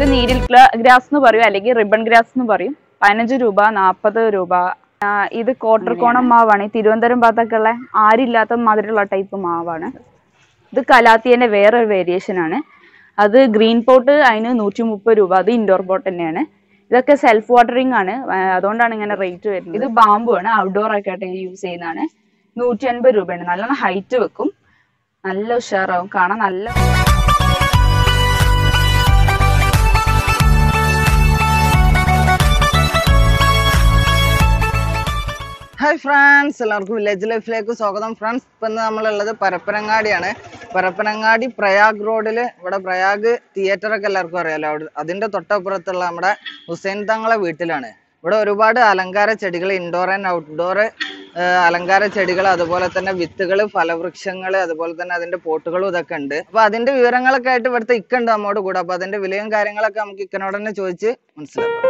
ഇത് നീരിൽ ഗ്രാസ് എന്ന് പറയും അല്ലെങ്കിൽ റിബൺ ഗ്രാസ് എന്ന് പറയും പതിനഞ്ച് രൂപ നാൽപ്പത് രൂപ ആ, ഇത് കോട്ടർക്കോണം മാവാണ് ഈ തിരുവനന്തപുരം ഭാഗത്തൊക്കെ ഉള്ള ആരില്ലാത്ത മാതിരിയുള്ള ടൈപ്പ് മാവാണ് ഇത് കലാത്തിയന്റെ വേറൊരു വേരിയേഷൻ ആണ് അത് ഗ്രീൻ പോട്ട് അതിന് നൂറ്റി മുപ്പത് രൂപ അത് ഇൻഡോർ പോട്ട് തന്നെയാണ് ഇതൊക്കെ സെൽഫ് വാട്ടറിംഗ് ആണ് ആ, അതുകൊണ്ടാണ് ഇങ്ങനെ റേറ്റ് വരുന്നത് ഇത് ബാമ്പു ആണ് ഔട്ട്ഡോർ ഒക്കെ ആയിട്ട് യൂസ് ചെയ്യുന്നതാണ് നൂറ്റി അൻപത് രൂപയാണ് നല്ലോണം ഹൈറ്റ് വെക്കും നല്ല ഉഷാറാവും കാണാൻ നല്ല ഹായ് ഫ്രണ്ട്സ് എല്ലാവർക്കും വില്ലേജ് ലൈഫിലേക്ക് സ്വാഗതം ഫ്രണ്ട്സ് ഇപ്പം ഇന്ന് നമ്മളുള്ളത് പരപ്പനങ്ങാടിയാണ് പരപ്പനങ്ങാടി പ്രയാഗ് റോഡിൽ ഇവിടെ പ്രയാഗ് തിയേറ്റർ ഒക്കെ എല്ലാവർക്കും അറിയാലോ അവിടെ അതിന്റെ തൊട്ടപ്പുറത്തുള്ള നമ്മുടെ ഹുസൈൻ തങ്ങളെ വീട്ടിലാണ് ഇവിടെ ഒരുപാട് അലങ്കാര ചെടികൾ ഇൻഡോർ ആൻഡ് ഔട്ട്ഡോർ അലങ്കാര ചെടികൾ അതുപോലെ തന്നെ വിത്തുകൾ ഫലവൃക്ഷങ്ങൾ അതുപോലെ തന്നെ അതിന്റെ പോട്ടുകളും ഇതൊക്കെ ഉണ്ട് അപ്പൊ അതിന്റെ വിവരങ്ങളൊക്കെ ആയിട്ട് ഇവിടുത്തെ ഇക്കുണ്ട് നമ്മോട് കൂടെ അപ്പൊ അതിന്റെ വിലയും കാര്യങ്ങളൊക്കെ നമുക്ക് ഇക്കനോട് തന്നെ ചോദിച്ച് മനസ്സിലാക്കാം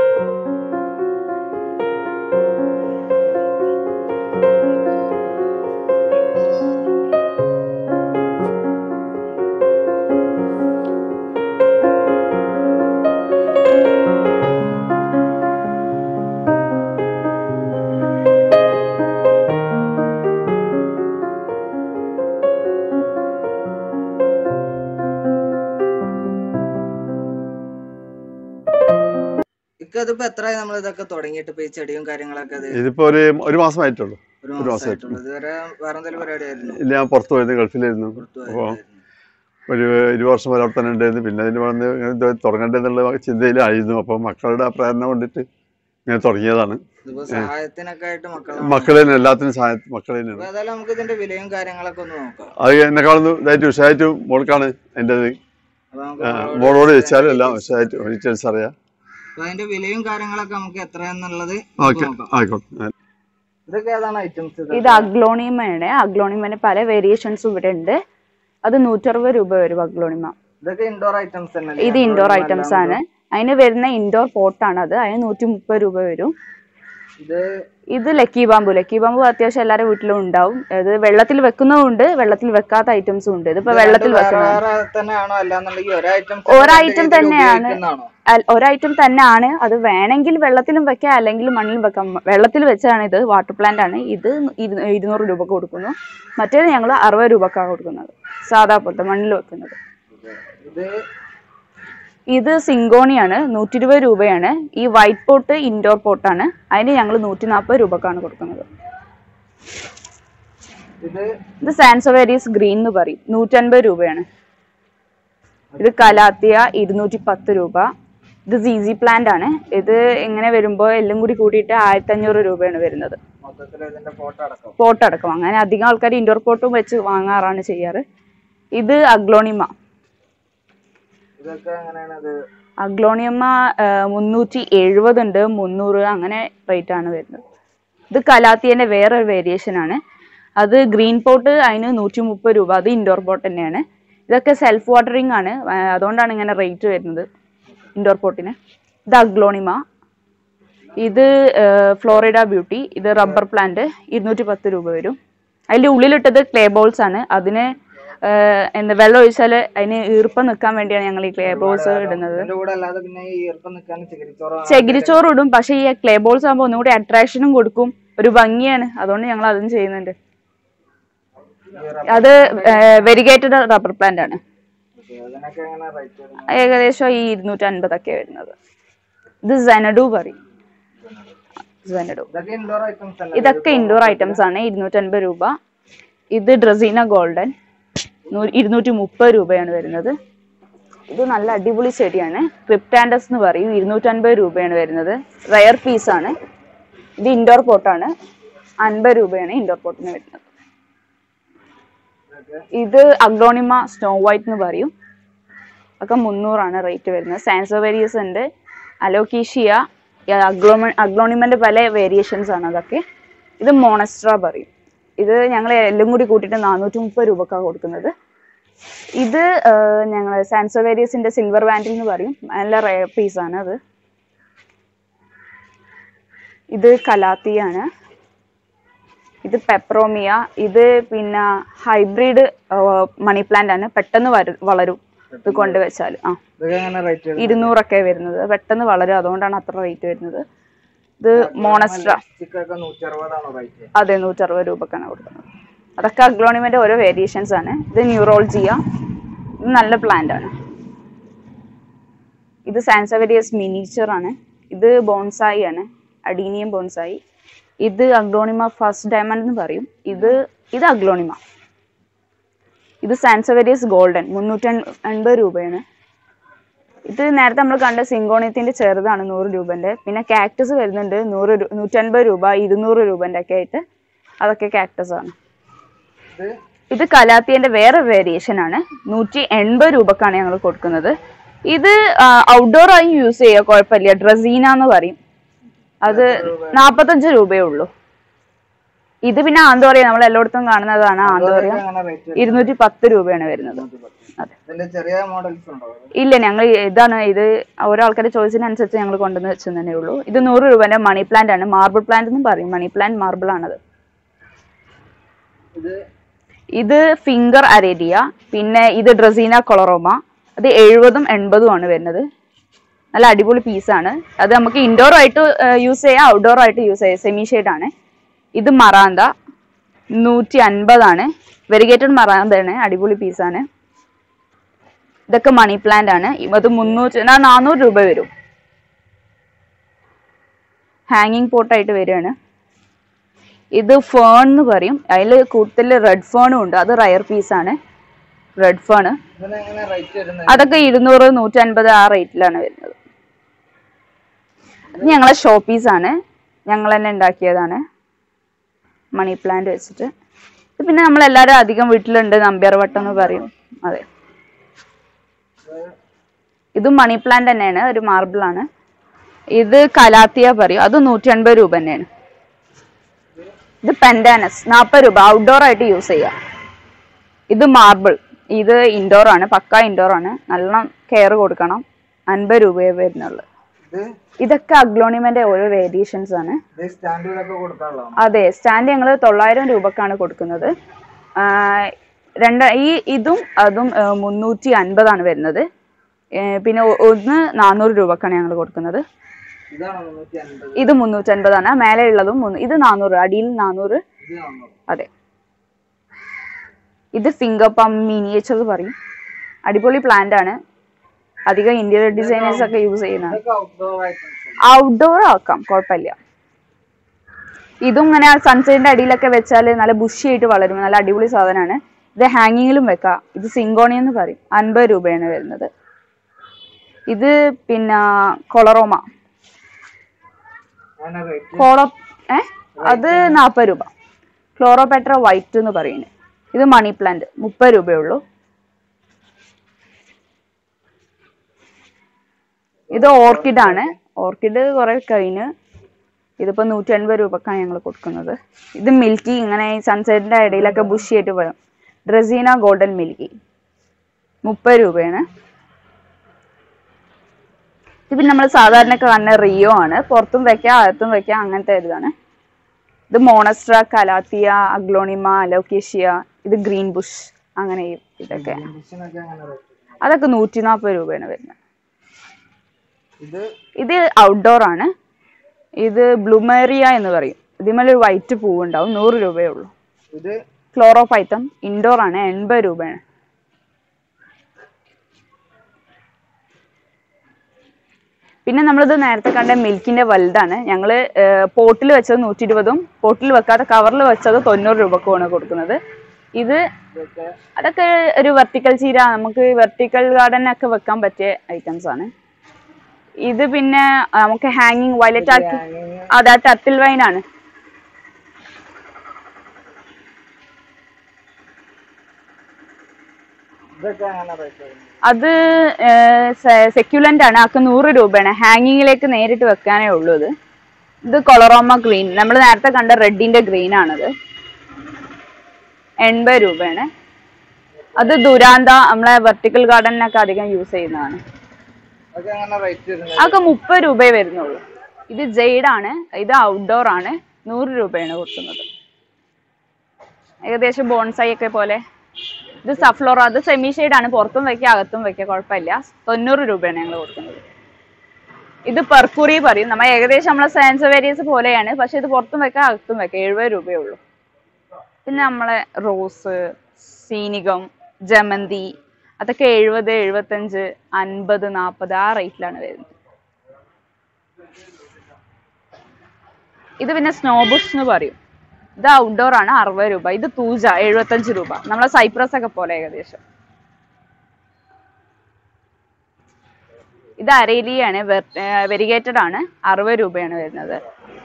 ഇക്കതിപ്പോ എത്രയായി നമ്മൾ ഇതൊക്കെ തുടങ്ങിയിട്ട് ഇപ്പൊ ഈ ചെടിയും കാര്യങ്ങളൊക്കെ അത് ഇതിപ്പോ ഒരു ഒരു മാസമായിട്ടുള്ളൂ ഒരു ഒരു മാസമായിട്ടുള്ളൂ ഇതുവരെ വേറെ എന്തെങ്കിലും പരിപാടി ആയിരുന്നു ഇല്ല ഞാൻ പുറത്ത് പോയിരുന്നു ഗൾഫിലായിരുന്നു അപ്പോൾ ഒരു ഇരു വർഷം വരെ അവിടെ തന്നെ ഉണ്ടായിരുന്നു പിന്നെ അതിന് വന്ന് ഇങ്ങനെ ഇത് തുടങ്ങണ്ടേന്നുള്ള ചിന്തയിലായിരുന്നു അപ്പോൾ മക്കളുടെ ആ പ്രേരണ കൊണ്ടിട്ട് ഇങ്ങനെ തുടങ്ങിയതാണ് ഇതിപ്പോ സഹായത്തിനൊക്കെ ആയിട്ട് മക്കളെ മക്കളെ തന്നെ എല്ലാത്തിനും സഹായം മക്കളെ അപ്പൊ തന്നെയാണ് ഏതായാലും നമുക്ക് ഇതിന്റെ വിലയും കാര്യങ്ങളൊക്കെ ഒന്ന് നോക്കാം അത് എന്നെക്കാളൊന്നും ഇതായിട്ട് ഉഷായിട്ട് മോൾക്കാണ് എൻ്റെ അപ്പൊ നമുക്ക് മോളോട് മോളോട് ചോദിച്ചാലും എല്ലാം ഉഷായിട്ട് ഡീറ്റെയിൽസ് അറിയാം അപ്പൊ അതിന്റെ വിലയും കാര്യങ്ങളൊക്കെ നമുക്ക് എത്രയാന്നുള്ളത് ഓക്കെ നോക്കാം ആയിക്കോട്ടെ ഇതൊക്കെ ഏതാണ് ഐറ്റംസ് ഇത് അഗ്ലോണിമയാണ് അഗ്ലോണിമന്റെ പല വേരിയേഷൻസും ഇവിടെ ഉണ്ട് അത് നൂറ്ററുപത് രൂപ വരും അഗ്ലോണിമ ഇതൊക്കെ ഇൻഡോർ ഐറ്റംസ് തന്നെ ഇത് ഇൻഡോർ ഐറ്റംസ് ആണ് അതിന് വരുന്ന ഇൻഡോർ പോട്ടാണ് അത് അതിന് നൂറ്റി മുപ്പത് രൂപ വരും ഇത് ഇത് ലക്കി ബാമ്പു ലക്കി ബാമ്പു അത്യാവശ്യം എല്ലാവരുടെ വീട്ടിലും ഉണ്ടാവും ഇത് വെള്ളത്തിൽ വെക്കുന്നതും ഉണ്ട് വെള്ളത്തിൽ വെക്കാത്ത ഐറ്റംസും ഉണ്ട് ഇതിപ്പോ വെള്ളത്തിൽ വേറെ വെക്കുന്നത് വേറെ തന്നെയാണോ അല്ലാന്നുണ്ടെങ്കിൽ ഒരു ഐറ്റം ഒരു item തന്നെയാണ്. അൽ- ഒരു ഐറ്റം തന്നെയാണ് അത് വേണമെങ്കിൽ വെള്ളത്തിലും വെക്കാം അല്ലെങ്കിൽ മണ്ണിലും വെക്കാം വെള്ളത്തിൽ വെച്ചാണ് ഇത് വാട്ടർ പ്ലാന്റ് ആണ് ഇത് ഇരു- ഇരുന്നൂറ് രൂപക്ക് കൊടുക്കുന്നു മറ്റേത് ഞങ്ങൾ അറുപത് രൂപക്കാണ് കൊടുക്കുന്നത് സാധാ പോലത്തെ മണ്ണിൽ വെക്കുന്നത് ഇത് ഇത് സിങ്കോണിയാണ് നൂറ്റി ഇരുപത് രൂപയാണ് ഈ വൈറ്റ് പോട്ട് ഇൻഡോർ പോട്ടാണ് അതിന് ഞങ്ങൾ നൂറ്റി നാൽപ്പത് രൂപക്കാണ് കൊടുക്കുന്നത് ഇത് ഇത് സാൻസോവേരീസ് ഗ്രീൻ എന്ന് പറയും നൂറ്റൻപത് രൂപയാണ് ഇത് കലാത്തിയ ഇരുന്നൂറ്റി പത്ത് രൂപ ഇത് സീസി പ്ലാന്റ് ആണ് ഇത് എങ്ങനെ വരുമ്പോൾ എല്ലാം കൂടി കൂട്ടിയിട്ട് ആയിരത്തി അഞ്ഞൂറ് രൂപയാണ് വരുന്നത് മൊത്തത്തിൽ ഇതിന്റെ ഫോട്ടോ അടക്കം പോട്ട് അടക്കം അങ്ങനെ അധികം ആൾക്കാർ ഇൻഡോർ പോട്ടും വെച്ച് വാങ്ങാറാണ് ചെയ്യാറ് ഇത് അഗ്ലോണിമ ഇതൊക്കെ എങ്ങനെയാണ് ഇത് അഗ്ലോണിയമ്മ മുന്നൂറ്റി എഴുപത് ഉണ്ട് മുന്നൂറ് അങ്ങനെ റേറ്റ് ആണ് വരുന്നത് ഇത് കലാത്തിയന്റെ വേറൊരു വേരിയേഷൻ ആണ് അത് ഗ്രീൻ പോട്ട് അതിന് നൂറ്റി മുപ്പത് രൂപ അത് ഇൻഡോർ പോട്ട് തന്നെയാണ് ഇതൊക്കെ സെൽഫ് വാട്ടറിംഗ് ആണ് ആ, അതുകൊണ്ടാണ് ഇങ്ങനെ റേറ്റ് വരുന്നത് ഇൻഡോർ പോട്ടിന് ഇത് അഗ്ലോണിമ ഇത് ഫ്ലോറിഡ ബ്യൂട്ടി ഇത് റബ്ബർ പ്ലാന്റ് ഇരുന്നൂറ്റി പത്ത് രൂപ വരും അതിൻ്റെ ഉള്ളിലിട്ടത് ക്ലേ ബോൾസ് ആണ് അതിന് ആ, എന്താ വെള്ളം ഒഴിച്ചാൽ അതിന് ഈർപ്പം നിൽക്കാൻ വേണ്ടിയാണ് ഞങ്ങൾ ഈ ക്ലേ ബോൾസ് ഇടുന്നത് ഇതിന്റെ കൂടെ അല്ലാതെ പിന്നെ ഈ ഈർപ്പം നിൽക്കാൻ ചകിരിച്ചോറോ ചകിരിച്ചോറ് ഇടും പക്ഷേ ഈ ക്ലേ ബോൾസ് ആകുമ്പോൾ ഒന്നുകൂടി അട്രാക്ഷനും കൊടുക്കും ഒരു ഭംഗിയാണ് അതുകൊണ്ട് ഞങ്ങൾ അതും ചെയ്യുന്നുണ്ട് അത് വെരിഗേറ്റഡ് റബ്ബർ പ്ലാന്റ് ആണ് അതിനൊക്കെ എങ്ങനെ റേറ്റ് വരുന്നത് ഏകദേശം ഈ ഇരുന്നൂറ്റി അൻപതൊക്കെ വരുന്നത് ഇത് സെനഡു പറയും സെനഡു ഇതൊക്കെ ഇൻഡോർ ഐറ്റംസ് അല്ലേ ഇതൊക്കെ ഇൻഡോർ ഐറ്റംസ് ആണ് ഇരുന്നൂറ്റൻപത് രൂപ ഇത് ഡ്രസീന ഗോൾഡൻ ഇരുന്നൂറ്റി മുപ്പത് രൂപയാണ് വരുന്നത് ഇത് നല്ല അടിപൊളി ചെടിയാണ് ക്രിപ്റ്റാൻഡസ് എന്ന് പറയും ഇരുന്നൂറ്റൻപത് രൂപയാണ് വരുന്നത് റയർ പീസ് ആണ് ഇത് ഇൻഡോർ പോട്ടാണ് അൻപത് രൂപയാണ് ഇൻഡോർ പോട്ടിന് വരുന്നത് ഇത് അഗ്ലോണിമ സ്നോ വൈറ്റ് എന്ന് പറയും ഒക്കെ മുന്നൂറാണ് റേറ്റ് വരുന്നത് സാൻസോവേരിയസ് ഉണ്ട് അലോക്കീഷ്യ അഗ്ലോമ അഗ്ലോണിമന്റെ പല വേരിയേഷൻസ് ആണ് അതൊക്കെ ഇത് മോണസ്ട്ര പറയും ഇത് ഞങ്ങൾ എല്ലാം കൂടി കൂട്ടിയിട്ട് നാനൂറ്റി മുപ്പത് രൂപക്കാണ് കൊടുക്കുന്നത് ഇത് ഞങ്ങൾ സാൻസോവേരിയസിന്റെ സിൽവർ വാൻഡിൽ എന്ന് പറയും നല്ല റയർ പീസാണ് അത് ഇത് കലാത്തിയാണ് ഇത് പെപ്രോമിയ ഇത് പിന്നെ ഹൈബ്രിഡ് മണി പ്ലാന്റ് ആണ് പെട്ടെന്ന് വരു വളരും ഇത് കൊണ്ടുവച്ചാൽ ആ ഇതൊക്കെ എങ്ങനെ റേറ്റ് വരുന്നത് ഇരുന്നൂറൊക്കെ വരുന്നത് പെട്ടെന്ന് വളരും അതുകൊണ്ടാണ് അത്ര റേറ്റ് വരുന്നത് ഇത് മോണസ്ട്ര ഒക്കെ നൂറ്റി അറുപതാണോ റേറ്റ് അതെ നൂറ്ററുപത് രൂപക്കാണ് കൊടുക്കുന്നത് അതൊക്കെ അഗ്ലോണിമെന്റ് ഓരോ വേരിയേഷൻസ് ആണ് ഇത് ന്യൂറോൾജിയ ഇത് നല്ല പ്ലാന്റ് ആണ് ഇത് സാൻസവേരിയസ് മിനിച്ചർ ആണ് ഇത് ബോൺസായി ആണ് അഡീനിയം ബോൺസായി ഇത് അഗ്ലോണിമ ഫസ്റ്റ് ഡയമണ്ട് എന്ന് പറയും ഇത് ഇത് അഗ്ലോണിമ ഇത് സാൻസവേരിയസ് ഗോൾഡൻ മുന്നൂറ്റി അൻപത് രൂപയാണ് ഇത് നേരത്തെ നമ്മൾ കണ്ട സിങ്കോണിയത്തിന്റെ ചെറുതാണ് നൂറ് രൂപന്റെ പിന്നെ കാക്ടസ് വരുന്നുണ്ട് നൂറ് രൂ- നൂറ്റൻപത് രൂപ ഇരുന്നൂറ് രൂപന്റെ ഒക്കെ ആയിട്ട് അതൊക്കെ കാക്ടസ് ആണ് ഇത് ഇത് കലാത്തിയന്റെ വേറെ വേരിയേഷൻ ആണ് നൂറ്റി എൺപത് രൂപക്കാണ് ഞങ്ങൾ കൊടുക്കുന്നത് ഇത് ഔട്ട്ഡോർ ആയി യൂസ് ചെയ്യുക കുഴപ്പമില്ല ഡ്രസീന എന്ന് പറയും അത് നാപ്പത്തഞ്ച് രൂപയേ ഉള്ളൂ ഇത് പിന്നെ ആന്തോറിയ നമ്മൾ എല്ലായിടത്തും കാണുന്നതാണ് ആന്തോറിയ എങ്ങനെ റേറ്റ് ഇരുന്നൂറ്റി പത്ത് രൂപയാണ് വരുന്നത് അതെ ഇതിന്റെ ചെറിയ മോഡൽസ് ഉണ്ടോ ഇല്ല ഞങ്ങൾ ഇതാണ് ഇത് ഓരോ ആൾക്കാരുടെ ചോയ്സിനനുസരിച്ച് ഞങ്ങൾ കൊണ്ടുവന്ന് വെച്ചെന്നേ ഉള്ളൂ ഇത് നൂറ് രൂപന്റെ മണി പ്ലാന്റ് ആണ് മാർബിൾ പ്ലാന്റ് എന്നും പറയും മണി പ്ലാന്റ് മാർബിൾ ആണത് ഇത് ഇത് ഫിംഗർ അരേരിയ പിന്നെ ഇത് ഡ്രസീന കൊളറോമ അത് എഴുപതും എൺപതും ആണ് വരുന്നത് നല്ല അടിപൊളി പീസാണ് അത് നമുക്ക് ഇൻഡോർ ആയിട്ട് യൂസ് ചെയ്യാം ഔട്ട്ഡോർ ആയിട്ട് യൂസ് ചെയ്യാം സെമി ഷെയ്ഡ് ആണ് ഇത് മറാന്ത നൂറ്റി അൻപതാണ് വെരിഗേറ്റഡ് മറാന്തയാണ് അടിപൊളി പീസാണ് ഇതൊക്കെ മണി പ്ലാന്റ് ആണ് അത് മുന്നൂറ്റി ആ, നാനൂറ് രൂപ വരും ഹാങ്ങിങ് പോട്ടായിട്ട് വരികയാണ് ഇത് ഫേൺ എന്ന് പറയും അതിൽ കൂടുതൽ റെഡ് ഫേണും ഉണ്ട് അത് റയർ പീസാണ് റെഡ് ഫേൺ ഇതിന് എങ്ങനെ റേറ്റ് വരുന്നത് അതൊക്കെ ഇരുന്നൂറ് നൂറ്റൻപത് ആ റേറ്റിലാണ് വരുന്നത് ഇത് ഞങ്ങളെ ഷോ പീസാണ് ഞങ്ങൾ തന്നെ ഉണ്ടാക്കിയതാണ് മണി പ്ലാന്റ് വെച്ചിട്ട് ഇത് പിന്നെ നമ്മളെല്ലാവരും അധികം വീട്ടിലുണ്ട് നമ്പ്യാർ വട്ടം എന്ന് പറയും അതെ ഇത് മണി പ്ലാന്റ് തന്നെയാണ് ഒരു മാർബിൾ ആണ് ഇത് കലാത്തിയ പറയും അത് നൂറ്റി അൻപത് രൂപ തന്നെയാണ് ഇത് പെൻഡാനസ് നാൽപ്പത് രൂപ ഔട്ട്ഡോർ ആയിട്ട് യൂസ് ചെയ്യാം ഇത് മാർബിൾ ഇത് ഇൻഡോർ ആണ് പക്ക ഇൻഡോർ ആണ് നല്ല കെയർ കൊടുക്കണം അൻപത് രൂപയെ വരുന്നുള്ളു ഇത് ഇതൊക്കെ അഗ്ലോണിമെന്റ് ഓരോ വേരിയേഷൻസ് ആണ് ഇത് സ്റ്റാൻഡുകളൊക്കെ കൊടുക്കാനുള്ളതാണ് അതെ സ്റ്റാൻഡ് ഞങ്ങൾ തൊള്ളായിരം രൂപക്കാണ് കൊടുക്കുന്നത് ആ, രണ്ട് ഈ ഇതും അതും ആ, മുന്നൂറ്റി അൻപതാണ് വരുന്നത് ഏ, പിന്നെ ഒ- ഒന്ന് നാനൂറ് രൂപക്കാണ് ഞങ്ങൾ കൊടുക്കുന്നത് ഇതാണ് മുന്നൂറ്റി അൻപത് ഇത് മുന്നൂറ്റി അൻപതാണ് മേലെ ഉള്ളതും മുന്നൂ- ഇത് നാനൂറ് അടിയിൽ നാനൂറ് ഇത് നാന്നൂറ് അതെ ഇത് ഫിംഗർ പം മിനിയേച്ചർ പറയും അടിപൊളി പ്ലാന്റ് ആണ് അധികം ഇന്റീരിയർ ഡിസൈനേഴ്സ് ഒക്കെ യൂസ് ചെയ്യുന്നതാണ് ഇതൊക്കെ ഔട്ട്ഡോർ ഐറ്റംസ് ഔട്ട്ഡോർ ആക്കാം കുഴപ്പമില്ല ഇതും ഇങ്ങനെ സൺസെറ്റിന്റെ അടിയിലൊക്കെ വെച്ചാൽ നല്ല ബുഷി ആയിട്ട് വളരും നല്ല അടിപൊളി സാധനമാണ് ഇത് ഹാങ്ങിങ്ങിലും വെക്കാം ഇത് സിങ്കോണി എന്ന് പറയും അൻപത് രൂപയാണ് വരുന്നത് ഇത് പിന്നെ കൊളറോമ അങ്ങനെ റേറ്റ് കോളോ ഏ അത് നാൽപ്പത് രൂപ ക്ലോറോപെട്ര വൈറ്റ് എന്ന് പറയുന്നത് ഇത് മണി പ്ലാന്റ് മുപ്പത് രൂപയേ ഉള്ളൂ ഇത് ഓർക്കിഡ് ആണ് ഓർക്കിഡ് കുറെ കഴിഞ്ഞ് ഇതിപ്പോ നൂറ്റി അൻപത് രൂപക്കാണ് ഞങ്ങൾ കൊടുക്കുന്നത് ഇത് മിൽക്കി ഇങ്ങനെ ഈ സൺസെറ്റിന്റെ ഇടയിലൊക്കെ ബുഷി ആയിട്ട് വരും ഡ്രസീന ഗോൾഡൻ മിൽക്കി മുപ്പത് രൂപയാണ് ഇത് പിന്നെ നമ്മൾ സാധാരണ കാണുന്ന റിയോ ആണ് പുറത്തും വെക്കാം അകത്തും വെക്കാം അങ്ങനത്തെ ഇതാണ് ഇത് മോണസ്ട്ര കലാത്തിയ അഗ്ലോണിമ അലോക്കേഷ്യ ഇത് ഗ്രീൻ ബുഷ് അങ്ങനെ ഇതൊക്കെ ഡിഷനൊക്കെ അങ്ങനെ റേറ്റ് അതൊക്കെ നൂറ്റി നാൽപ്പത് രൂപയാണ് വരുന്നത് ഇത് ഇത് ഔട്ട്ഡോർ ആണ് ഇത് ബ്ലൂമേറിയ എന്ന് പറയും ഇതിന്മേൽ ഒരു വൈറ്റ് പൂവുണ്ടാവും നൂറ് രൂപയേ ഉള്ളൂ ഇത് ക്ലോറോഫൈത്തം ഇൻഡോർ ആണ് എൺപത് രൂപയാണ് പിന്നെ നമ്മളിത് നേരത്തെ കണ്ട മിൽക്കിന്റെ വലുതാണ് ഞങ്ങൾ പോട്ടിൽ വെച്ചത് നൂറ്റി ഇരുപതും പോട്ടിൽ വെക്കാതെ കവറിൽ വെച്ചത് തൊണ്ണൂറ് രൂപക്കുമാണ് കൊടുക്കുന്നത് ഇത് ഇതൊക്കെ അതൊക്കെ ഒരു വെർട്ടിക്കൽ ചീര നമുക്ക് വെർട്ടിക്കൽ ഗാർഡനൊക്കെ വെക്കാൻ പറ്റിയ ഐറ്റംസ് ആണ് ഇത് പിന്നെ ആ, നമുക്ക് ഹാങ്ങിങ് വയലറ്റ് ആക്കി hanging അതെ ടർട്ടിൽ വൈൻ ആണ് ഇതൊക്കെ അങ്ങനെ റേറ്റ് വരുന്നത് അത് സെക്യുലന്റ് ആണ് ആക്ക് നൂറ് രൂപയാണ് ഹാങ്ങിങ്ങിലേക്ക് നേരിട്ട് വെക്കാനേ ഉള്ളൂ ഇത് ഇത് കൊളറോമ ഗ്രീൻ നമ്മൾ നേരത്തെ കണ്ട റെഡിന്റെ ഗ്രീൻ ആണത് എൺപത് രൂപയാണ് അത് ദുരാന്ത നമ്മളെ വെർട്ടിക്കൽ ഗാർഡനിനൊക്കെ അധികം യൂസ് ചെയ്യുന്നതാണ് അതൊക്കെ അങ്ങനെ റേറ്റ് വരുന്നത് അതൊക്കെ മുപ്പത് രൂപയെ വരുന്നുള്ളൂ ഇത് ജെയ്ഡ് ആണ് ഇത് ഔട്ട്ഡോർ ആണ് നൂറ് രൂപയാണ് കൊടുക്കുന്നത് ഏകദേശം ബോൺസായി ഒക്കെ പോലെ ഇത് സഫ്ലോറ അത് സെമി ആണ് പുറത്തും വെക്കുക അകത്തും വെക്കുക കുഴപ്പമില്ല തൊണ്ണൂറ് രൂപയാണ് ഞങ്ങൾ കൊടുക്കുന്നത് ഇത് പെർക്കുറി പറയും നമ്മൾ ഏകദേശം നമ്മളെ സാൻസവേരിയസ് പോലെയാണ് പക്ഷെ ഇത് പുറത്തും വെക്കാം അകത്തും വെക്കാം എഴുപത് രൂപയേ ഉള്ളൂ പിന്നെ നമ്മളെ റോസ് സീനികം ജമന്തി അതൊക്കെ എഴുപത് എഴുപത്തഞ്ച് അൻപത് നാൽപ്പത് ആ റേറ്റിലാണ് വരുന്നത് ഇത് പിന്നെ സ്നോബുഷ് എന്ന് പറയും ഇത് ഔട്ട്ഡോർ ആണ് അറുപത് രൂപ ഇത് തൂജ എഴുപത്തഞ്ച് രൂപ നമ്മളെ സൈപ്രസ് ഒക്കെ പോലെ ഏകദേശം ഇത് അരേലിയാണ് വെരിഗേറ്റഡ് ആണ് അറുപത് രൂപയാണ് വരുന്നത്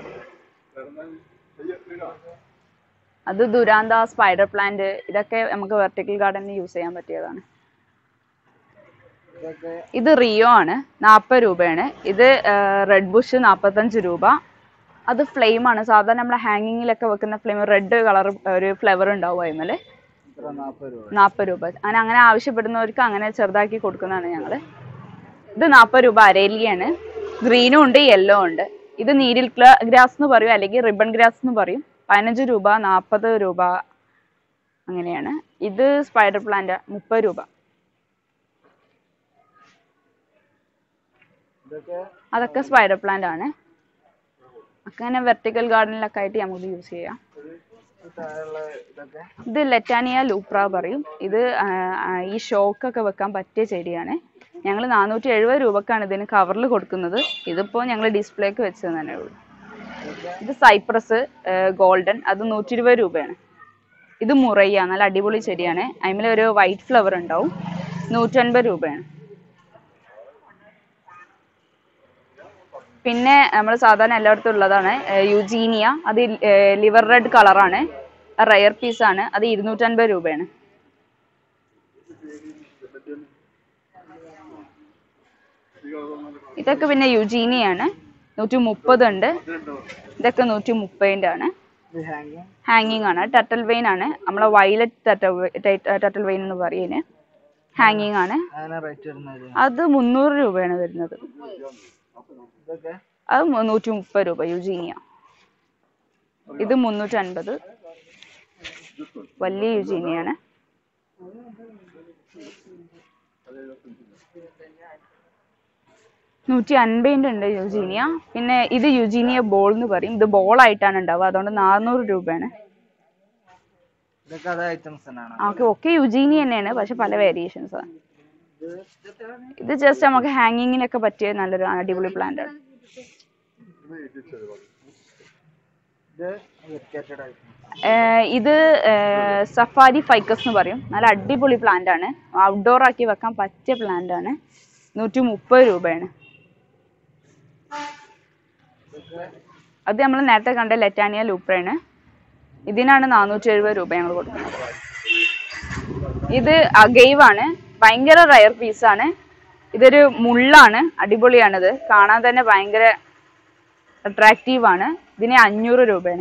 അത് ദുരാന്ത സ്പൈഡർ പ്ലാന്റ് ഇതൊക്കെ നമുക്ക് വെർട്ടിക്കൽ ഗാർഡനിൽ യൂസ് ചെയ്യാൻ പറ്റിയതാണ് ഇതൊക്കെ ഇത് റിയോ ആണ് നാൽപ്പത് രൂപയാണ് ഇത് റെഡ് ബുഷ് നാൽപ്പത്തഞ്ച് രൂപ അത് ഫ്ലെയിം ആണ് സാധാരണ നമ്മളെ ഹാങ്ങിങ്ങിലൊക്കെ വെക്കുന്ന ഫ്ലെയിം റെഡ് കളർ ഒരു ഫ്ലവർ ഉണ്ടാവും അതിന്മേൽ ഇത്ര നാൽപ്പത് രൂപ നാൽപ്പത് രൂപ അങ്ങനെ അങ്ങനെ ആവശ്യപ്പെടുന്നവർക്ക് അങ്ങനെ ചെറുതാക്കി കൊടുക്കുന്നതാണ് ഞങ്ങൾ ഇത് നാൽപ്പത് രൂപ അരേലിയാണ് ഗ്രീനും ഉണ്ട് യെല്ലോ ഉണ്ട് ഇത് നീരിൽ ഗ്രാസ് എന്ന് പറയും അല്ലെങ്കിൽ റിബൺ ഗ്രാസ് എന്ന് പറയും പതിനഞ്ച് രൂപ നാൽപ്പത് രൂപ അങ്ങനെയാണ് ഇത് സ്പൈഡർ പ്ലാന്റ് മുപ്പത് രൂപ ഇതൊക്കെ അതൊക്കെ സ്പൈഡർ പ്ലാന്റ് ആണ് അങ്ങനെ വെർട്ടിക്കൽ ഗാർഡനിലൊക്കെ ആയിട്ട് നമുക്ക് യൂസ് ചെയ്യാം ഈ താഴെയുള്ള ഇതൊക്കെ ഇത് ലെറ്റാനിയ ലൂപ്ര പറയും ഇത് ആ, ആ, ഈ ഷോക്കൊക്കെ വെക്കാൻ പറ്റിയ ചെടിയാണ് ഞങ്ങൾ നാനൂറ്റി എഴുപത് രൂപക്കാണ് ഇതിന് കവറിൽ കൊടുക്കുന്നത് ഇതിപ്പോൾ ഞങ്ങൾ ഡിസ്പ്ലേക്ക് വെച്ചത് തന്നെ ഉള്ളൂ ഇത് സൈപ്രസ് ഗോൾഡൻ അത് നൂറ്റി ഇരുപത് രൂപയാണ് ഇത് മുറയ്യ നല്ല അടിപൊളി ചെടിയാണ് അതിൽ ഒരു വൈറ്റ് ഫ്ലവർ ഉണ്ടാവും നൂറ്റൻപത് രൂപയാണ് പിന്നെ നമ്മൾ സാധാരണ എല്ലായിടത്തും ഉള്ളതാണ് യുജീനിയ അത് ലിവർ റെഡ് കളറാണ് റയർ പീസ് ആണ് അത് ഇരുന്നൂറ്റൻപത് രൂപയാണ് ഇതൊക്കെ പിന്നെ യുജീനിയാണ് നൂറ്റി മുപ്പത് ഉണ്ട് ഇതൊക്കെ നൂറ്റി മുപ്പതിൻ്റെ ആണ് ഇത് ഹാങ്ങിങ് ഹാങ്ങിങ് ആണ് ടട്ടൽ വെയിൻ ആണ് നമ്മളെ വയലറ്റ് ടട്ടൽ വെയിൻ എന്ന് പറയുന്നത് ഹാങ്ങിങ് ആണ് അങ്ങനെ റേറ്റ് വരുന്നത് അത് മുന്നൂറ് രൂപയാണ് വരുന്നത് ഇതൊക്കെ അത് മു- നൂറ്റി മുപ്പത് രൂപ യുജീനിയ ഇത് മുന്നൂറ്റി അൻപത് വലിയ യുജീനിയാണ് നൂറ്റി അൻപതിൻ്റെ ഉണ്ട് യുജീനിയ പിന്നെ ഇത് യുജീനിയ ബോൾ എന്ന് പറയും ഇത് ബോൾ ആയിട്ടാണ് ഉണ്ടാവുക അതുകൊണ്ട് നാനൂറ് രൂപയാണ് ഇതൊക്കെ അതേ ഐറ്റംസ് തന്നെയാണ് ഓക്കെ ഒക്കെ യുജീനി തന്നെയാണ് പക്ഷെ പല വേരിയേഷൻസ് ആണ് ഇത് ജസ്റ്റ് നമുക്ക് ഹാങ്ങിങ്ങിനൊക്കെ പറ്റിയ നല്ലൊരു അടിപൊളി പ്ലാന്റ് ആണ് ഇത് വെരിക്കേറ്റഡ് ഐറ്റംസ് ഏർ ഇത് സഫാരി ഫൈക്കസ് എന്ന് പറയും നല്ല അടിപൊളി പ്ലാന്റ് ആണ് ഔട്ട്ഡോർ ആക്കി വെക്കാൻ പറ്റിയ പ്ലാന്റ് ആണ് നൂറ്റി മുപ്പത് രൂപയാണ് അത് നമ്മൾ നേരത്തെ കണ്ട ലെറ്റാനിയ ലൂപ്രയാണ് ഇതിനാണ് നാനൂറ്റി എഴുപത് രൂപ ഞങ്ങൾ കൊടുക്കുന്നത് ഇത് അഗൈവ് ആണ് ഭയങ്കര റയർ പീസാണ് ഇതൊരു മുള്ളാണ് അടിപൊളിയാണിത് കാണാൻ തന്നെ ഭയങ്കര അട്രാക്റ്റീവ് ആണ് ഇതിന് അഞ്ഞൂറ് രൂപയാണ്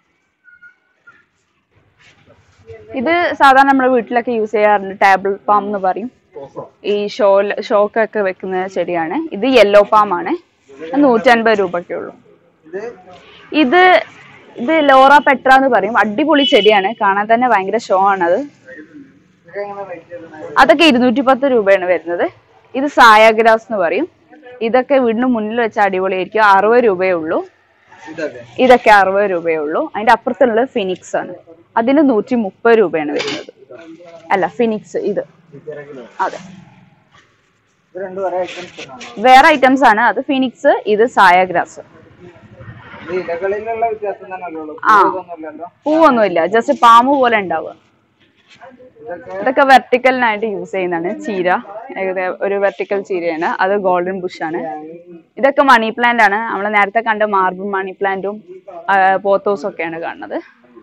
ഇത് സാധാരണ നമ്മുടെ വീട്ടിലൊക്കെ യൂസ് ചെയ്യാറുണ്ട് ടേബിൾ പാം എന്ന് പറയും ഈ ഷോ ഷോക്കൊക്കെ വെക്കുന്ന ചെടിയാണ് ഇത് യെല്ലോ പാം ആണ് അത് നൂറ്റൻപത് രൂപയ്ക്കേ ഉള്ളൂ ഇത് ഇത് ഇത് ലോറ പെട്ര എന്ന് പറയും അടിപൊളി ചെടിയാണ് കാണാൻ തന്നെ ഭയങ്കര ഷോ ആണത് ഇതൊക്കെ എങ്ങനെ റേറ്റ് വരുന്നത് അതൊക്കെ ഇരുന്നൂറ്റി പത്ത് രൂപയാണ് വരുന്നത് ഇത് സായാഗ്രാസ് എന്ന് പറയും ഇതൊക്കെ വീടിന് മുന്നിൽ വെച്ച അടിപൊളിയായിരിക്കും അറുപത് രൂപയേ ഉള്ളൂ ഇതൊക്കെ ഇതൊക്കെ അറുപത് രൂപയേ ഉള്ളൂ അതിന്റെ അപ്പുറത്തുള്ളത് ഫിനിക്സ് ആണ് അതിന് നൂറ്റി മുപ്പത് രൂപയാണ് വരുന്നത് അല്ല ഫിനിക്സ് ഇത് കിലോ അതെ ഇത് രണ്ടും ഒരേ ഐറ്റംസ് തന്നെയാണ് വേറെ ഐറ്റംസ് ആണ് അത് ഫിനിക്സ് ഇത് സായാഗ്രാസ് ഇത് ഇലകളിലുള്ള വ്യത്യാസം തന്നെ ഉള്ളൂ ആ. ഇതൊന്നുമില്ലല്ലോ പൂവൊന്നുമില്ല ജസ്റ്റ് പാമ്പ് പോലെ ഉണ്ടാവുക ഇതൊക്കെ ഇതൊക്കെ വെർട്ടിക്കലിനായിട്ട് യൂസ് ചെയ്യുന്നതാണ് ചീര ഏകദേശം ഒരു വെർട്ടിക്കൽ ചീരയാണ് അത് ഗോൾഡൻ ബുഷ് ആണ് ഇതൊക്കെ മണി പ്ലാന്റ് ആണ് നമ്മൾ നേരത്തെ കണ്ട മാർബിൾ മണി പ്ലാന്റും പോത്തോസും ഒക്കെയാണ് കാണുന്നത്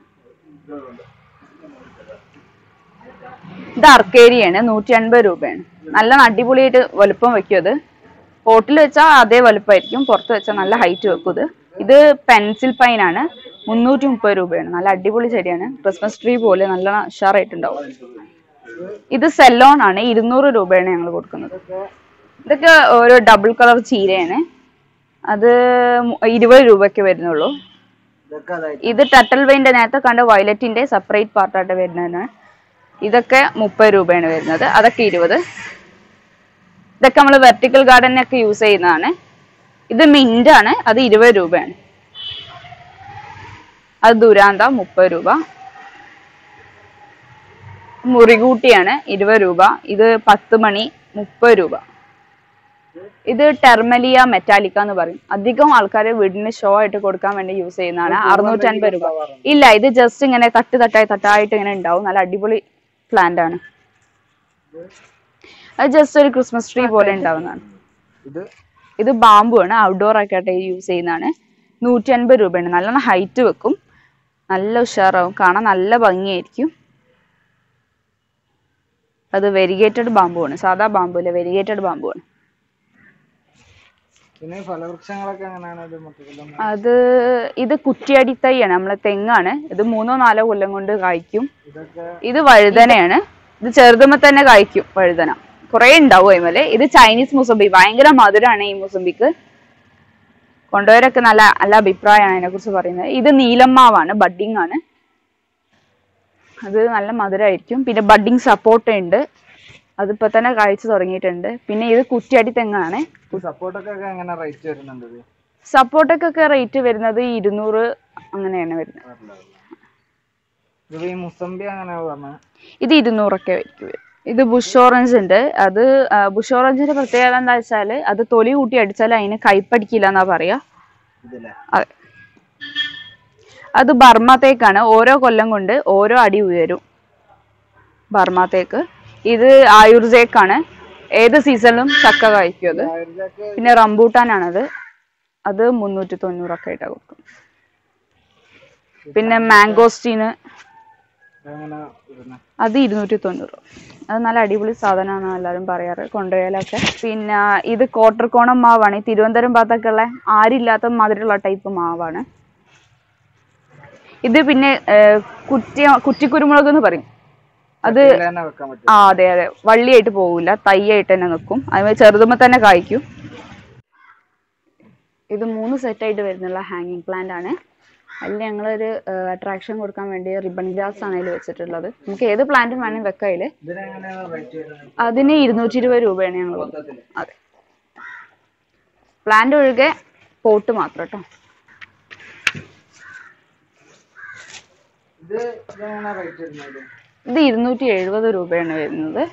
ഇത് അർക്കേരിയാണ് നൂറ്റി അൻപത് രൂപയാണ് നല്ല അടിപൊളിയായിട്ട് വലുപ്പം വെക്കും അത് പോട്ടിൽ വെച്ചാൽ അതേ വലുപ്പമായിരിക്കും പുറത്ത് വെച്ചാൽ നല്ല ഹൈറ്റ് വെക്കും ഇത് ഇത് പെൻസിൽ പൈൻ ആണ് മുന്നൂറ്റി മുപ്പത് രൂപയാണ് നല്ല അടിപൊളി ചെടിയാണ് ക്രിസ്മസ് ട്രീ പോലെ നല്ല ഉഷാറായിട്ടുണ്ടാവും ഇത് സെല്ലോൺ ആണ് ഇരുന്നൂറ് രൂപയാണ് ഞങ്ങൾ കൊടുക്കുന്നത് ഇതൊക്കെ ഒരു ഡബിൾ കളർ ചീരയാണ് അത് മു- ഇരുപത് രൂപയ്ക്ക് വരുന്നുള്ളൂ ഇതൊക്കെ അതായിട്ട് ഇത് ടട്ടൽ വെയിൻ്റെ നേരത്തെ കണ്ട വയലറ്റിന്റെ സെപ്പറേറ്റ് പാർട്ടായിട്ട് വരുന്നതാണ് ഇതൊക്കെ മുപ്പത് രൂപയാണ് വരുന്നത് അതൊക്കെ ഇരുപത് ഇതൊക്കെ നമ്മൾ വെർട്ടിക്കൽ ഗാർഡനൊക്കെ യൂസ് ചെയ്യുന്നതാണ് ഇത് മിന്റ് ആണ് അത് ഇരുപത് രൂപയാണ് അത് ദുരാന്ത മുപ്പത് രൂപ മുറികൂട്ടിയാണ് ഇരുപത് രൂപ ഇത് പത്ത് മണി മുപ്പത് രൂപ ഇത് ടെർമലിയ മെറ്റാലിക്ക എന്ന് പറയും അധികം ആൾക്കാർ വീടിന് ഷോ ആയിട്ട് കൊടുക്കാൻ വേണ്ടി യൂസ് ചെയ്യുന്നതാണ് അറുന്നൂറ്റി അൻപത് രൂപ ഇല്ല ഇത് ജസ്റ്റ് ഇങ്ങനെ തട്ട് തട്ടായി തട്ടായിട്ട് ഇങ്ങനെ ഉണ്ടാവും നല്ല അടിപൊളി പ്ലാന്റ് ആണ് അത് ജസ്റ്റ് ഒരു ക്രിസ്മസ് ട്രീ പോലെ ഉണ്ടാവുന്നതാണ് ഇത് ഇത് ബാമ്പു ആണ് ഔട്ട്ഡോർ ഒക്കെ ആയിട്ട് യൂസ് ചെയ്യുന്നതാണ് നൂറ്റി അൻപത് രൂപയാണ് നല്ലോണം ഹൈറ്റ് വെക്കും നല്ല ഉഷാറാവും കാണാൻ നല്ല ഭംഗിയായിരിക്കും അത് വെരിഗേറ്റഡ് ബാമ്പു ആണ് സാധാ ബാമ്പു അല്ല വെരിഗേറ്റഡ് ബാമ്പു ആണ് പിന്നെ ഈ ഫലവൃക്ഷങ്ങളൊക്കെ എങ്ങനെയാണ് ഇത് മൊത്തത്തിലും അത് ഇത് കുറ്റിയടി തൈയാണ് നമ്മളെ തെങ്ങാണ് ഇത് മൂന്നോ നാലോ കൊല്ലം കൊണ്ട് കായ്ക്കും ഇതൊക്കെ ഇത് വഴുതനയാണ് ഇത് ചെറുതുമ്പോ തന്നെ കായ്ക്കും വഴുതന കുറെ ഉണ്ടാവും അതിമേല് ഇത് ചൈനീസ് മുസംബി ഭയങ്കര മധുരമാണ് ഈ മുസംബിക്ക് കൊണ്ടുപോയവരൊക്കെ നല്ല നല്ല അഭിപ്രായമാണ് അതിനെ കുറിച്ച് പറയുന്നത് ഇത് നീലമ്മാവാണ് ബഡ്ഡിങ് ആണ് അത് നല്ല മധുരമായിരിക്കും പിന്നെ ബഡ്ഡിങ് സപ്പോർട്ട് ഉണ്ട് അതിപ്പോ തന്നെ കായ്ച്ചു തുടങ്ങിയിട്ടുണ്ട് പിന്നെ ഇത് കുറ്റിയടി തെങ്ങാണ് ഈ സപ്പോർട്ടൊക്കെ എങ്ങനെ റേറ്റ് വരുന്നുണ്ട് ഇത് സപ്പോർട്ടൊക്കെ റേറ്റ് വരുന്നത് ഇരുന്നൂറ് അങ്ങനെയാണ് വരുന്നത് ഇത് ഈ മുസംബി അങ്ങനെ പറഞ്ഞു ഇത് ഇരുന്നൂറൊക്കെ ആയിരിക്കും വരും. ഇത് ബുഷ് ഓറഞ്ച് ഉണ്ട് അത് ആ, ബുഷ് ഓറഞ്ചിന്റെ പ്രത്യേകത എന്താ വെച്ചാല് അത് തൊലി കൂട്ടി അടിച്ചാൽ അതിന് കൈപ്പടിക്കില്ല എന്നാ പറയാ ഇതില്ലേ അതെ അത് ബർമ തേക്കാണ് ഓരോ കൊല്ലം കൊണ്ട് ഓരോ അടി ഉയരും ബർമ തേക്ക് ഇത് ആയുർജേക്കാണ് ഏത് സീസണിലും ചക്ക കഴിക്കും അത് ഇതൊക്കെ പിന്നെ റംബൂട്ടാനാണത് അത് മുന്നൂറ്റി തൊണ്ണൂറൊക്കെ ആയിട്ടാ കൊടുക്കും പിന്നെ മാംഗോസ്റ്റീന് എങ്ങനെ ഇരുന്ന് അത് ഇരുന്നൂറ്റി തൊണ്ണൂറ് അത് നല്ല അടിപൊളി സാധനമാണ് എല്ലാവരും പറയാറ് കൊണ്ടുപോയാലൊക്കെ പിന്നെ ഇത് കോട്ടർക്കോണം മാവാണ് ഈ തിരുവനന്തപുരം ഭാഗത്തൊക്കെ ഉള്ള ആരില്ലാത്ത മാതിരിയുള്ള ടൈപ്പ് മാവാണ് ഇത് പിന്നെ ഏർ, കുറ്റി കുറ്റിക്കുരുമുളക് എന്ന് പറയും അത് ഇതില് തന്നെ വെക്കാൻ പറ്റും ആ അതെ അതെ വള്ളിയായിട്ട് പോകില്ല തൈയായിട്ട് തന്നെ നിൽക്കും അതുപോലെ ചെറുതുമ്പോൾ തന്നെ കായ്ക്കും ഇത് മൂന്ന് സെറ്റായിട്ട് വരുന്നുള്ള ഹാങ്ങിങ് പ്ലാന്റ് ആണ് അതിൽ ഞങ്ങളൊരു അട്രാക്ഷൻ കൊടുക്കാൻ വേണ്ടി റിബൺ ഗ്ലാസ് ആണ് അതിൽ വെച്ചിട്ടുള്ളത് നമുക്ക് ഏത് പ്ലാന്റും വേണമെങ്കിൽ വെക്കാം അതിൽ ഇതിനെങ്ങനെയാണ് റേറ്റ് വരുന്നത് അതിന് ഇരുന്നൂറ്റി ഇരുപത് രൂപയാണ് ഞങ്ങൾ കൊടുക്കുന്നത് അതെ പ്ലാന്റ് ഒഴികെ പോട്ട് മാത്രം കേട്ടോ ഇത് ഇതെങ്ങനെ റേറ്റ് വരുന്നത് ഇത് ഇരുന്നൂറ്റി എഴുപത് രൂപയാണ് വരുന്നത്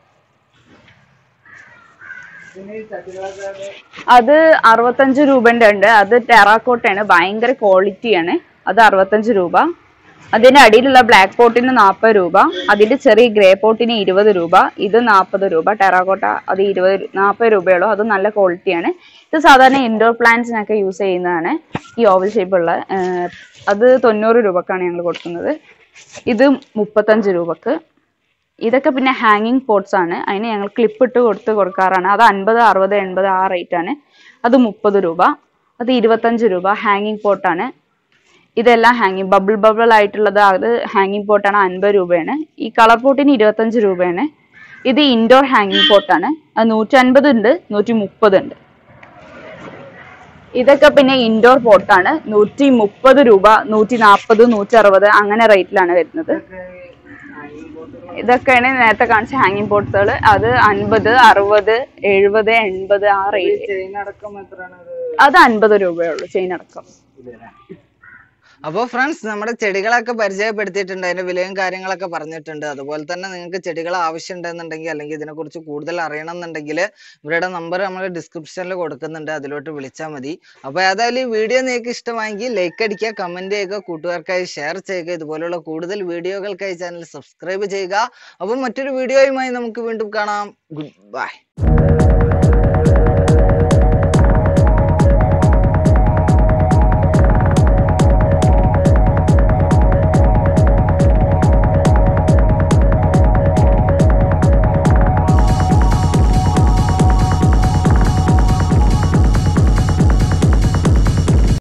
പിന്നെ ഈ ചട്ടികളൊക്കെ അത് അറുപത്തഞ്ച് രൂപന്റെ ഉണ്ട് അത് ടെറാക്കോട്ടയാണ് ഭയങ്കര ക്വാളിറ്റിയാണ് അത് അറുപത്തഞ്ച് രൂപ അതിന്റെ അടിയിലുള്ള ബ്ലാക്ക് പോട്ടിന് നാൽപ്പത് രൂപ അതിന്റെ ചെറിയ ഗ്രേ പോട്ടിന് ഇരുപത് രൂപ ഇത് നാൽപ്പത് രൂപ ടെറാക്കോട്ട അത് ഇരുപത് നാൽപ്പത് രൂപയുള്ളൂ അത് നല്ല ക്വാളിറ്റിയാണ് ഇത് സാധാരണ ഇൻഡോർ പ്ലാന്റ്സിനൊക്കെ യൂസ് ചെയ്യുന്നതാണ് ഈ ഓവൽ ഷേപ്പുള്ള അത് തൊണ്ണൂറ് രൂപക്കാണ് ഞങ്ങൾ കൊടുക്കുന്നത് ഇത് മുപ്പത്തഞ്ച് രൂപക്ക് ഇതൊക്കെ പിന്നെ ഹാങ്ങിങ് പോട്ട്സ് ആണ് അതിന് ഞങ്ങൾ ക്ലിപ്പ് ഇട്ട് കൊടുത്ത് കൊടുക്കാറാണ് അത് അൻപത് അറുപത് എൺപത് ആ റേറ്റ് ആണ് അത് മുപ്പത് രൂപ അത് ഇരുപത്തഞ്ച് രൂപ ഹാങ്ങിങ് പോട്ടാണ് ഇതെല്ലാം ഹാങ്ങിങ് ബബിൾ ബബിൾ ആയിട്ടുള്ളത് അത് ഹാങ്ങിങ് പോട്ടാണ് അൻപത് രൂപയാണ് ഈ കളർ പോട്ടിന് ഇരുപത്തഞ്ച് രൂപയാണ് ഇത് ഇൻഡോർ ഹാങ്ങിങ് പോട്ടാണ് അത് നൂറ്റി അൻപത് ഉണ്ട് നൂറ്റി മുപ്പത് ഉണ്ട് ഇതൊക്കെ പിന്നെ ഇൻഡോർ പോട്ടാണ് നൂറ്റി മുപ്പത് രൂപ നൂറ്റി നാൽപ്പത് നൂറ്റി അറുപത് അങ്ങനെ റേറ്റിലാണ് വരുന്നത് ഇതൊക്കെയാണ് നേരത്തെ കാണിച്ച ഹാങ്ങിങ് പോട്ട്സുകൾ അത് അൻപത് അറുപത് എഴുപത് എൺപത് ആ റേറ്റ് ചെയിൻ അടക്കം എത്രയാണ് ഇത് അത് അൻപത് രൂപയുള്ളൂ ചെയിൻ അടക്കം അപ്പോൾ ഫ്രണ്ട്സ് നമ്മുടെ ചെടികളൊക്കെ പരിചയപ്പെടുത്തിയിട്ടുണ്ട് അതിന്റെ വിലയും കാര്യങ്ങളൊക്കെ പറഞ്ഞിട്ടുണ്ട് അതുപോലെ തന്നെ നിങ്ങൾക്ക് ചെടികൾ ആവശ്യമുണ്ടെന്നുണ്ടെങ്കിൽ അല്ലെങ്കിൽ ഇതിനെക്കുറിച്ച് കൂടുതൽ അറിയണം എന്നുണ്ടെങ്കിൽ ഇവരുടെ നമ്പർ നമ്മൾ ഡിസ്ക്രിപ്ഷനിൽ കൊടുക്കുന്നുണ്ട് അതിലോട്ട് വിളിച്ചാൽ മതി അപ്പോൾ ഏതായാലും ഈ വീഡിയോ നിങ്ങൾക്ക് ഇഷ്ടമായെങ്കിൽ ലൈക്ക് അടിക്കുക കമന്റ് ചെയ്യുക കൂട്ടുകാർക്കായി ഷെയർ ചെയ്യുക ഇതുപോലുള്ള കൂടുതൽ വീഡിയോകൾക്കായി ചാനൽ സബ്സ്ക്രൈബ് ചെയ്യുക അപ്പോൾ മറ്റൊരു വീഡിയോയുമായി നമുക്ക് വീണ്ടും കാണാം ഗുഡ് ബൈ